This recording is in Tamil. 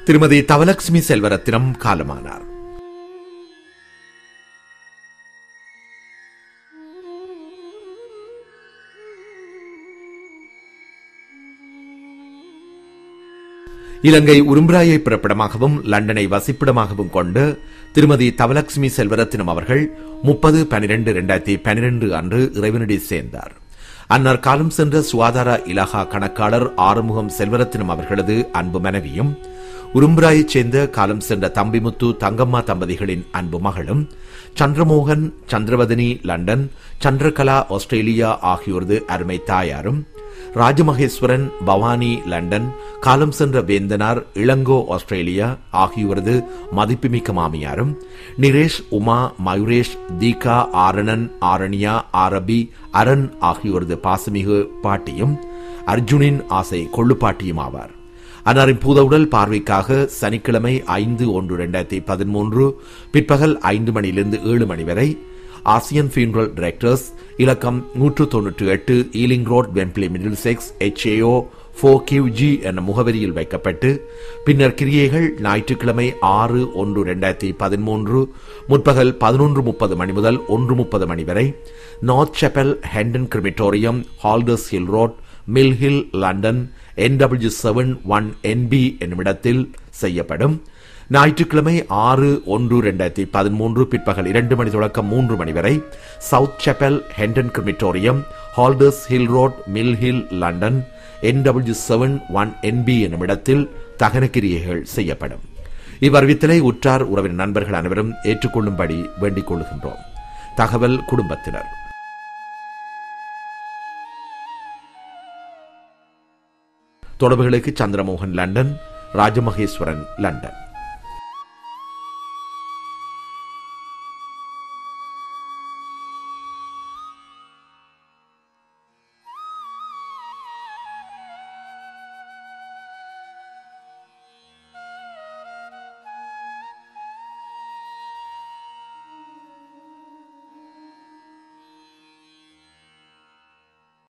திருமதி தவலட்சுமி செல்வரத்தினம் காலமானார் இலங்கை உரும்பிராயை பிறப்பிடமாகவும் லண்டனை வசிப்பிடமாகவும் கொண்டு திருமதி தவலட்சுமி செல்வரத்தினம் அவர்கள் முப்பது பனிரெண்டு இரண்டாயிரத்தி பனிரெண்டு அன்று இறைவனடி சேர்ந்தார் அன்னார் காலம் சென்ற சுகாதார இலாகா கணக்காளர் ஆறுமுகம் செல்வரத்தினம் அவர்களது அன்பு மனைவியும் உரும்பிராயைச் சேர்ந்த காலம் சென்ற தம்பிமுத்து தங்கம்மா தம்பதிகளின் அன்பு மகளும் சந்திரமோகன் சந்திரவதனி லண்டன் சந்திரகலா ஆஸ்திரேலியா ஆகியோரது அருமை தாயாரும் ராஜமகேஸ்வரன் பவானி லண்டன் காலம் சென்ற வேந்தனார் இளங்கோ ஆஸ்திரேலியா ஆகியோரது மதிப்புமிக்க மாமியாரும் நிரேஷ் உமா மயூரேஷ் தீகா ஆரணன் ஆரண்யா ஆரபி அரண் ஆகியோரது பாசமிகு பாட்டியும் அர்ஜுனின் ஆசை கொள்ளுப்பாட்டியும் ஆவார் அன்னாரின் பூதவுடல் பார்வைக்காக சனிக்கிழமை ஐந்து ஒன்று இரண்டாயிரத்தி பதிமூன்று பிற்பகல் ஐந்து மணியிலிருந்து ஏழு மணி வரை ஆசியன் ஃபியூனரல் டைரக்டர்ஸ் இலக்கம் நூற்று தொன்னூற்றி எட்டு Ealing Road Wembley Middlesex H A O four Q G என்ற முகவரியில் வைக்கப்பட்டு பின்னர் கிரியைகள் ஞாயிற்றுக்கிழமை ஆறு ஒன்று இரண்டாயிரத்தி பதிமூன்று முற்பகல் பதினொன்று முப்பது மணி முதல் ஒன்று முப்பது மணி வரை north chapel Hendon crematorium Holders Hill Road Mill Hill London NW seven one NB என்னுமிடத்தில் செய்யப்படும் ஞாயிற்றுக்கிழமை ஆறு ஒன்று இரண்டாயிரத்தி பதிமூன்று பிற்பகல் இரண்டு மணி தொடக்கம் மூன்று மணி வரை South Chapel Hendon crematorium Holders Hill Road Mill Hill London NW seven one NB என்னும் இடத்தில் தகனக்கிரியைகள் செய்யப்படும் இவ்வறிவித்தலை உற்றார் உறவின் நண்பர்கள் அனைவரும் ஏற்றுக்கொள்ளும்படி வேண்டிக் கொள்கின்றோம் தகவல் குடும்பத்தினர் தொடர்புகளுக்கு சந்திரமோகன் லண்டன் ராஜமகேஸ்வரன் லண்டன்